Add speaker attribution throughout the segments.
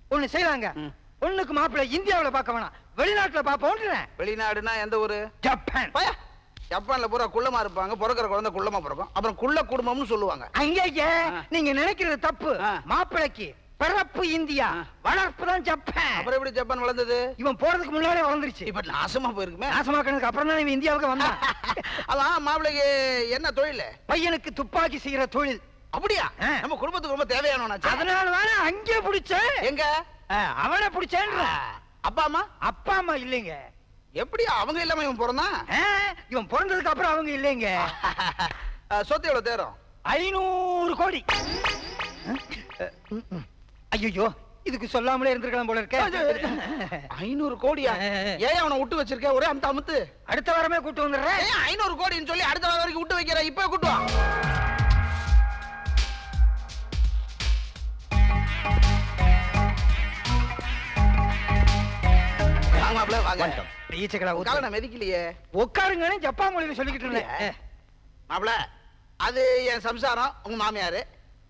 Speaker 1: ஒண்ணு செய்யலாங்க
Speaker 2: ம்.
Speaker 1: பொண்ணுக்கு மாப்பிள்ளை இந்தியாவுல பார்க்க வேணாம் வெளிநாட்டுல பாப்போன்றேன்
Speaker 2: வெளிநாடுனா எந்த ஊரு
Speaker 1: ஜப்பான்
Speaker 2: பயா ஜப்பான்ல பூரா குள்ளமா இருப்பாங்க பிறக்கிற குழந்தை குள்ளமா பிறக்கும் அப்புறம் குள்ள குடும்பம்னு சொல்லுவாங்க
Speaker 1: அங்கேயே
Speaker 2: ஆ.
Speaker 1: நீங்க நினைக்கிறது தப்பு
Speaker 2: ஆ.
Speaker 1: மாப்பிள்ளைக்கு பிறப்பு இந்தியா
Speaker 2: ஆ.
Speaker 1: வளர்ப்பு தான் ஜப்பான்
Speaker 2: அப்புறம் எப்படி ஜப்பான் வளர்ந்தது
Speaker 1: இவன் போறதுக்கு முன்னாலே வளர்ந்துருச்சு
Speaker 2: இப்ப நாசமா போயிருக்குமே
Speaker 1: நாசமாக்கினதுக்கு அப்புறம் தான் இவன் இந்தியாவுக்கு வந்தான்
Speaker 2: அதான் மாப்பிள்ளைக்கு என்ன தொழில்
Speaker 1: பையனுக்கு துப்பாக்கி செய்யற தொழில்
Speaker 2: அப்படியா
Speaker 1: ஆ.
Speaker 2: நம்ம குடும்பத்துக்கு ரொம்ப தேவையானவனாச்சே
Speaker 1: அதனால வேணா அங்கே பிடிச்சேன்
Speaker 2: எங்க
Speaker 1: அவனை பிடிச்சேன்ற
Speaker 2: அப்பா அம்மா
Speaker 1: அப்பா அம்மா இல்லைங்க
Speaker 2: எப்படி அவங்க இல்லாம இவன் பிறந்தான்
Speaker 1: ஆ, இவன் பிறந்ததுக்கு அப்புறம் அவங்க இல்லைங்க
Speaker 2: அஹ், சொத்து எவ்வளவு தேரும்
Speaker 1: ஐநூறு கோடி ஐயோ இதுக்கு சொல்லாமலே இருந்திருக்கலாம் போல இருக்க
Speaker 2: ஐநூறு கோடியா ஏன் அவனை விட்டு வச்சிருக்க ஒரே அமுத்து அமுத்து
Speaker 1: அடுத்த வாரமே கூட்டு வந்துடுறேன்
Speaker 2: ஏன் ஐநூறு கோடின்னு சொல்லி அடுத்த வாரம் வரைக்கும் விட்டு வைக்கிற இப்ப கூட்டு வா வாங்க மாப்ள, வாங்க
Speaker 1: ஈச்சக்கடா ஊத்து.
Speaker 2: காலை நான் மிதிக்கலையே
Speaker 1: உட்காருங்கன்னு ஜப்பான் மொழியில சொல்லிக்கிட்டு இருந்தேன்
Speaker 2: இல்லையா? மாப்பிள அது என் சம்சாரம் உங்க மாமியாரு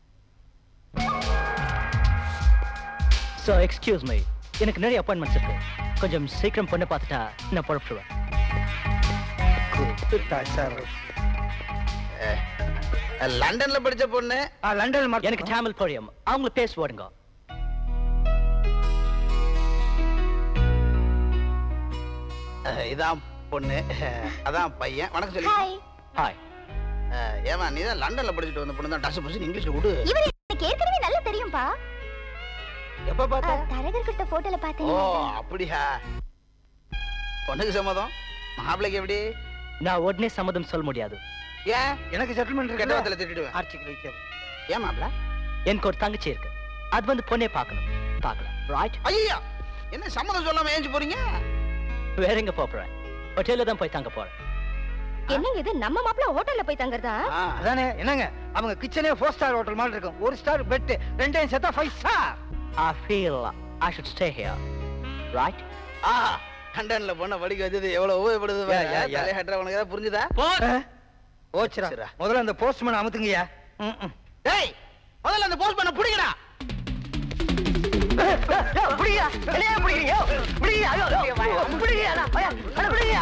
Speaker 3: ஸோ எக்ஸ்கியூஸ் மீ எனக்கு நிறைய அப்பாயின்மெண்ட்ஸ் இருக்கு கொஞ்சம் சீக்கிரம் பொண்ணு பார்த்துட்டா நான் புறப்பட்டுருவேன்
Speaker 1: கூப்பிட்டா சார்
Speaker 2: அஹ், லண்டன்ல படிச்ச பொண்ணு
Speaker 1: ஆ, லண்டன் மட்டும்.
Speaker 3: எனக்கு தமிழ் புரியும் அவங்கள பேச விடுங்க
Speaker 2: அஹ், இதான் பொண்ணு அஹ், அதான் பையன் வணக்கம் சொல்லி
Speaker 4: ஹாய்
Speaker 3: ஹாய்
Speaker 2: அஹ், ஏம்மா நீ தான் லண்டன்ல படிச்சுட்டு வந்த பொண்ணு தான் டஸ் புஸ் இங்கிலீஷ்ல விடு
Speaker 4: இவர் எனக்கு ஏற்கனவே நல்லா தெரியும்பா
Speaker 2: எப்ப பார்த்த
Speaker 4: தரகர் கிட்ட போட்டோல
Speaker 2: ஓ
Speaker 4: பார்த்தேன்
Speaker 2: அப்படியா பொண்ணுக்கு சம்மதம் மாப்பிள்ளைக்கு எப்படி
Speaker 3: நான் உடனே சம்மதம் சொல்ல முடியாது
Speaker 2: ஏன்
Speaker 1: எனக்கு செட்டில்மெண்ட்
Speaker 2: கெட்ட
Speaker 1: இருக்கு
Speaker 2: வார்த்தையில திட்டிடுவேன்
Speaker 1: ஆர்ச்சிக்கு வைக்கிறது
Speaker 2: ஏன் மாப்பிள்ள
Speaker 3: எனக்கு ஒரு தங்கச்சி இருக்கு அது வந்து பொண்ணே பார்க்கணும் பார்க்கலாம் ரைட்
Speaker 2: ஐயா என்ன சம்மதம் சொல்லாம ஏஞ்சி போறீங்க
Speaker 3: வேற எங்க போறேன் ஹோட்டல்ல தான் போய் தங்க போறேன்
Speaker 4: என்னங்க இது நம்ம மாப்பிள்ள ஹோட்டல்ல போய் தங்குறதா
Speaker 2: ஆ,
Speaker 1: அதானே என்னங்க அவங்க கிச்சனே ஃபோர் ஸ்டார் ஹோட்டல் மாதிரி இருக்கும் ஒரு ஸ்டார் பெட் ரெண்டையும் சேர்த்தா five star
Speaker 3: I feel I should stay here. Right?
Speaker 2: ஆஹா லண்டன்ல பொண்ணை படிக்க வச்சது எவ்வளவு உபயோகப்படுது
Speaker 1: யா, யா, யா.
Speaker 2: தலையை ஹெட்ரா உனக்கு ஏதாவது புரிஞ்சுதா
Speaker 1: ஓச்சுரா
Speaker 2: சரிடா.
Speaker 1: முதல்ல அந்த போஸ்ட்மேன் அமுத்துங்கய்யா ம், ம்.
Speaker 2: டேய் முதல்ல அந்த போஸ்ட் பண்ண புடிங்கடா
Speaker 1: புடியா என்னையா புடிக்கிறீங்க புடியா ஐயோ புடியா புடியா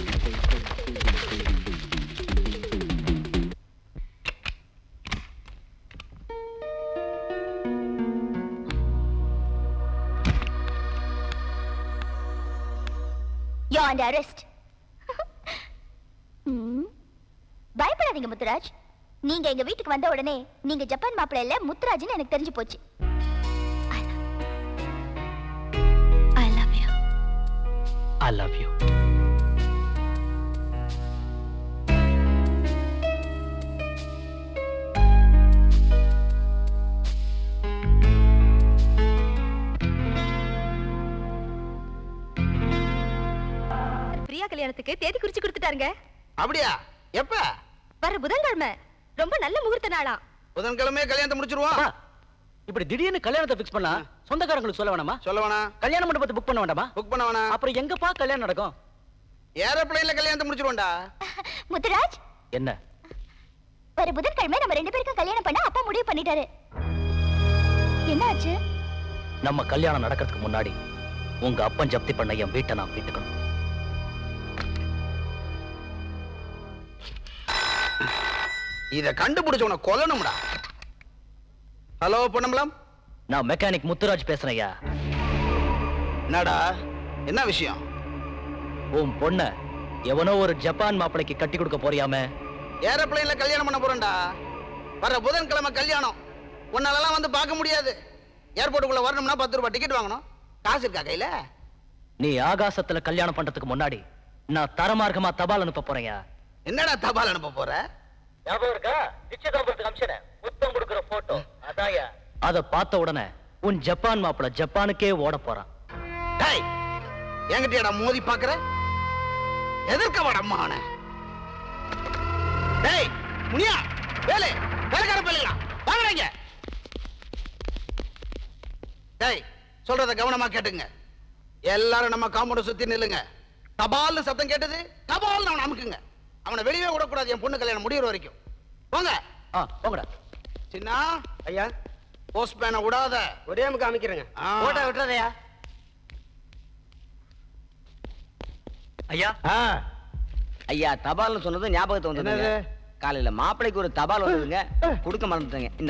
Speaker 4: யோ அண்ட் அரெஸ்ட் பயப்படாதீங்க முத்துராஜ் நீங்க எங்க வீட்டுக்கு வந்த உடனே நீங்க ஜப்பான் மாப்பிள்ளை இல்ல முத்துராஜ்னு எனக்கு தெரிஞ்சு போச்சு I love you
Speaker 3: I love you.
Speaker 4: Priya கல்யாணத்துக்கு தேதி குறிச்சு கொடுத்துட்டாருங்க
Speaker 2: அப்படியா எப்ப
Speaker 4: வர புதன்கிழமை ரொம்ப நல்ல முகூர்த்த நாளா
Speaker 2: புதன்கிழமையே கல்யாணத்தை முடிச்சிருவோம்
Speaker 3: அப்பா, இப்படி திடீர்னு கல்யாணத்தை ஃபிக்ஸ் பண்ணா சொந்தக்காரங்களுக்கு சொல்ல வேணாமா
Speaker 2: சொல்ல வேணாம்
Speaker 3: கல்யாண மண்டபத்தை புக் பண்ண வேண்டாமா
Speaker 2: புக் பண்ண வேணாம்
Speaker 3: அப்புறம் எங்கப்பா கல்யாணம் நடக்கும்
Speaker 2: ஏரோப்ளேன்ல கல்யாணத்தை முடிச்சிருவோம்டா
Speaker 4: முத்துராஜ்
Speaker 3: என்ன
Speaker 4: வர புதன்கிழமை நம்ம ரெண்டு பேருக்கும் கல்யாணம் பண்ண அப்பா முடிவு பண்ணிட்டாரு என்ன ஆச்சு
Speaker 3: நம்ம கல்யாணம் நடக்கிறதுக்கு முன்னாடி உங்க அப்பன் ஜப்தி பண்ண என் வீட்டை நான் வீட்டுக்கணும்
Speaker 2: இத கண்டுபிடிச்ச உன கொல்லணும்டா ஹலோ பொன்னம்பலம்
Speaker 3: நான் மெக்கானிக் முத்துராஜ் பேசுறேன்யா
Speaker 2: என்னடா என்ன விஷயம்
Speaker 3: உன் பொண்ண எவனோ ஒரு ஜப்பான் மாப்பிளைக்கு கட்டி கொடுக்க போறியாமே
Speaker 2: ஏரோப்ளேன்ல கல்யாணம் பண்ண போறேன்டா வர புதன்கிழமை கல்யாணம் உன்னாலலாம் வந்து பார்க்க முடியாது ஏர்போர்ட்டுக்குள்ள வரணும்னா பத்து ரூபாய் டிக்கெட் வாங்கணும் காசு இருக்கா கையில
Speaker 3: நீ ஆகாசத்துல கல்யாணம் பண்றதுக்கு முன்னாடி நான் தரமார்க்கமா தபால் அனுப்ப போறேன்யா
Speaker 2: என்னடா தபால் அனுப்ப போற
Speaker 3: ஞாபகம் இருக்கா நிச்சயதார்த்தத்துக்கு அம்சனேன் முத்தம் கொடுக்கிற போட்டோ அதாயா அத பார்த்த உடனே உன் ஜப்பான் மாப்பிள ஜப்பானுக்கே ஓட போறான்
Speaker 2: டேய் என்கிட்டயாடா மோதி பாக்குற எதற்க வாடா அம்மா டேய் முனியா வேலை வேலைக்கார பிள்ளைங்களா வாங்குறீங்க டேய் சொல்றத கவனமா கேட்டுங்க எல்லாரும் நம்ம காம்பவுண்ட் சுத்தி நில்லுங்க தபால்னு சத்தம் கேட்டது தபால்னு அவனை அமுக்குங்க அவனை வெளியே விடக்கூடாது என் பொண்ணு கல்யாணம் முடியிற வரைக்கும் போங்க
Speaker 3: ஆ போங்கடா
Speaker 2: சின்னா ஐயா போஸ்ட் பேனை விடாத
Speaker 5: ஒரே முக்க அமைக்கிறேங்க
Speaker 2: ஆ.
Speaker 5: போட்டோ விட்டுறதையா
Speaker 3: ஐயா
Speaker 5: ஐயா தபால்னு சொன்னது ஞாபகத்து வந்ததுங்க
Speaker 1: என்னது?
Speaker 5: காலையில மாப்பிளைக்கு ஒரு தபால் வந்ததுங்க கொடுக்க மறந்துட்டேங்க இந்த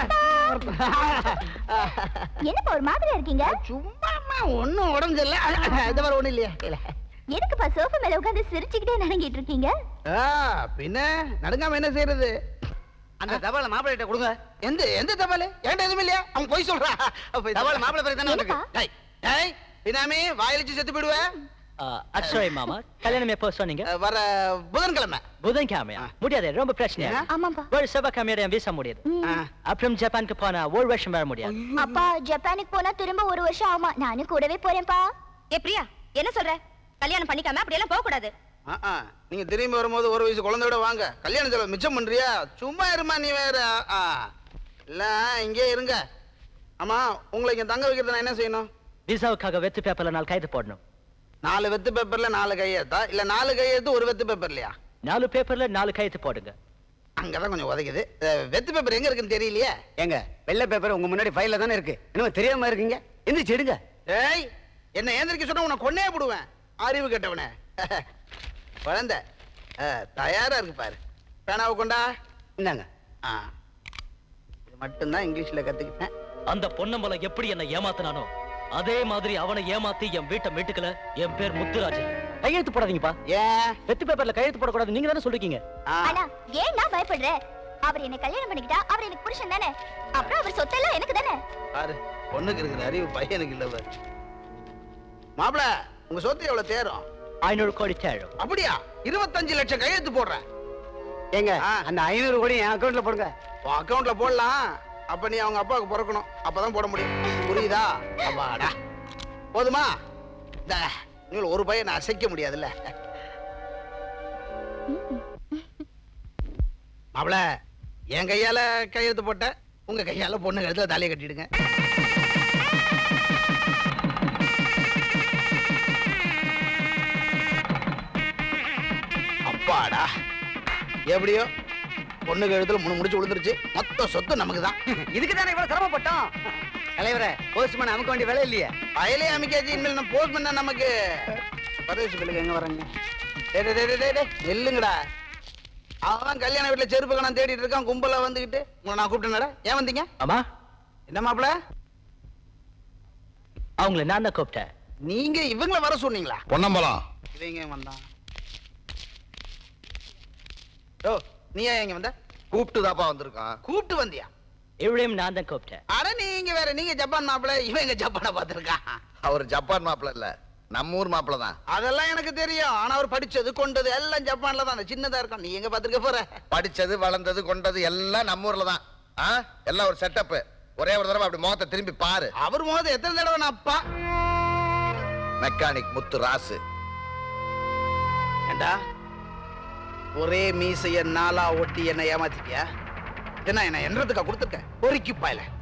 Speaker 4: என்னப்பா ஒரு மாதிரியா இருக்கீங்க
Speaker 2: சும்மா ஒண்ணும் உடம்பு இல்ல இது மாதிரி ஒண்ணும் இல்லையா இல்ல.
Speaker 4: எதுக்குப்பா சோஃபா மேல உட்கார்ந்து சிரிச்சுக்கிட்டே நனங்கிட்டு இருக்கீங்க
Speaker 2: ஆ, பின்ன நடுங்காம என்ன செய்யறது
Speaker 5: அந்த தபால மாப்பிள்ளை கொடுங்க
Speaker 2: எந்த எந்த தபால் என்கிட்ட எதுவும் இல்லையா அவன் போய் சொல்றா
Speaker 5: தபால் மாப்பிள்ளை பேருக்கு தானே
Speaker 4: என்னப்பா?
Speaker 5: வந்திருக்கு
Speaker 2: டேய், டேய், பினாமி வாயிலிச்சு செத்து போயிடுவேன்
Speaker 3: அக்ஷய் மாமா கல்யாணம் எப்போ சொன்னீங்க
Speaker 2: அஹ், வர புதன்கிழமை
Speaker 3: புதன்கிழமையா முடியாது ரொம்ப பிரச்சனை
Speaker 4: ஆமாப்பா
Speaker 3: ஒரு செவ்வாய்க்கிழமையோட என் வீசா முடியாது
Speaker 4: ம்.
Speaker 2: ஆ.
Speaker 3: அப்புறம் ஜப்பானுக்கு போனா ஒரு வருஷம் வர முடியாது
Speaker 4: அப்பா ஜப்பானுக்கு போனா திரும்ப ஒரு வருஷம் ஆகுமா நானும் கூடவே போறேன்ப்பா
Speaker 6: ஏ பிரியா என்ன சொல்ற கல்யாணம் பண்ணிக்காம அப்படியெல்லாம் போக கூடாது
Speaker 2: ஆ, ஆ. நீங்க திரும்பி வரும்போது ஒரு வயசு குழந்தையோட வாங்க கல்யாண செலவு மிச்சம் பண்றியா சும்மா இருமா நீ வேற ஆ. இல்ல இங்கே இருங்க ஆமா உங்களை இங்க தங்க வைக்கிறது நான் என்ன செய்யணும்
Speaker 3: விசாவுக்காக வெத்து பேப்பர்ல நாலு கைது போடணும்
Speaker 2: நாலு வெத்து பேப்பர்ல நாலு கையெழுத்தா இல்ல நாலு கையெழுத்து ஒரு வெத்து பேப்பர் இல்லையா
Speaker 3: நாலு பேப்பர்ல நாலு கைது போடுங்க
Speaker 2: அங்கதான் கொஞ்சம் உதைக்குது அஹ், வெத்து பேப்பர் எங்க இருக்குன்னு தெரியலையே
Speaker 5: ஏங்க வெள்ளை பேப்பர் உங்க முன்னாடி ஃபைல்ல தானே இருக்கு என்னமோ தெரியாம இருக்கீங்க எந்திரிச்சு எடுங்க
Speaker 2: ஏய் என்ன ஏந்திரிக்க சொன்னா உன்னை கொன்னே போடுவேன் அறிவு கெட்டவனே குழந்தை அஹ், தயாரா இருக்கு பாரு பேனாவை கொண்டா
Speaker 5: இந்தாங்க
Speaker 2: ஆ இது மட்டும்தான் இங்கிலீஷ்ல கத்துக்கிட்டேன்
Speaker 3: அந்த பொன்னம்பலம் எப்படி என்ன ஏமாத்தினானோ அதே மாதிரி அவனை ஏமாத்தி என் வீட்டை மீட்டுக்கல என் பேர் முத்துராஜன் கையெழுத்து போடாதீங்கப்பா
Speaker 2: ஏன்
Speaker 3: வெத்து பேப்பர்ல கையெழுத்து போடக்கூடாது நீங்க தானே சொல்லிருக்கீங்க
Speaker 2: ஆ,
Speaker 4: ஆனா ஏன் நான் பயப்படுறேன் அவர் என்ன கல்யாணம் பண்ணிக்கிட்டா அவர் எனக்கு புருஷன் தானே அப்புறம் அவர் சொத்தெல்லாம் எனக்கு தானே
Speaker 2: பாரு பொண்ணுக்கு இருக்கிற அறிவு பையனுக்கு இல்ல பாரு மாப்பிள உங்க சொத்து எவ்வளவு தேரும்
Speaker 3: ஐநூறு கோடி தேழும்
Speaker 2: அப்படியா இருபத்தஞ்சு லட்சம் கையெழுத்து போடுறேன்
Speaker 5: ஏங்க
Speaker 2: ஆ.
Speaker 5: அந்த ஐநூறு கோடி என் அக்கௌண்ட்ல போடுங்க
Speaker 2: உன் அக்கவுண்ட்ல போடலாம் அப்ப நீ அவங்க அப்பாவுக்கு பிறக்கணும் அப்பதான் போட முடியும் புரியுதா அப்பாடா போதுமா இந்த நீங்க ஒரு பையன் நான் அசைக்க முடியாதுல்ல மாப்பிள என் கையால கையெழுத்து போட்ட உங்க கையால பொண்ணு கழுத்துல தாலியை கட்டிடுங்க அப்பாடா எப்படியோ பொண்ணு கழுத்துல முணு முடிச்சு விழுந்துருச்சு மொத்த சொத்து நமக்கு தான்
Speaker 5: இதுக்கு தானே இவ்வளவு சிரமப்பட்டோம் தலைவரே போஸ்ட்மேன் நமக்கு வேண்டிய வேலை இல்லையே
Speaker 2: வயலே அமைக்காச்சு இனிமேல் நம்ம போஸ்ட் பண்ண நமக்கு பரதேசி பிள்ளைங்க எங்க வராங்க டேய், டேய், டேய், டேய், டேய், நில்லுங்கடா அவன் கல்யாண வீட்டுல செருப்பு கணம் தேடிட்டு இருக்கான் கும்பலா வந்துகிட்டு உங்களை நான் கூப்பிட்டேனடா ஏன் வந்தீங்க
Speaker 3: ஆமா
Speaker 2: என்ன மாப்பிள
Speaker 3: அவங்கள நான் தான் கூப்பிட்டேன்
Speaker 2: நீங்க இவங்கள வர சொன்னீங்களா
Speaker 7: பொன்னம்பலம்
Speaker 2: இவங்க ஏன் வந்தான் ஓ நீ ஏன் இங்க வந்த
Speaker 7: கூப்பிட்டு தாப்பா வந்திருக்கான்
Speaker 2: கூப்பிட்டு வந்தியா
Speaker 3: இவளையும் நான் தான் கூப்பிட்டேன்
Speaker 2: அட நீங்க வேற நீங்க ஜப்பான் மாப்பிள இவன் எங்க ஜப்பானை பார்த்திருக்கான்
Speaker 7: அவர் ஜப்பான் மாப்பிள்ள இல்ல நம்ம ஊர் மாப்பிள்ள தான்
Speaker 2: அதெல்லாம் எனக்கு தெரியும் ஆனா அவர் படிச்சது கொண்டது எல்லாம் ஜப்பான்ல தான் அந்த சின்னதா இருக்கும் நீ எங்க பாத்துருக்க போற
Speaker 7: படிச்சது வளர்ந்தது கொண்டது எல்லாம் நம்ம ஊர்ல தான் ஆ? எல்லாம் ஒரு செட்டப் ஒரே ஒரு தடவை அப்படி முகத்தை திரும்பி பாரு
Speaker 2: அவர் மோத எத்தனை தடவை நான் அப்பா
Speaker 7: மெக்கானிக் முத்து ராசு
Speaker 2: ஏண்டா ஒரே மீசைய நாளா ஒட்டி என்ன ஏமாத்திட்டியா என்ன என்ன என்றதுக்கா கொடுத்துருக்க பொறுக்கி பாயில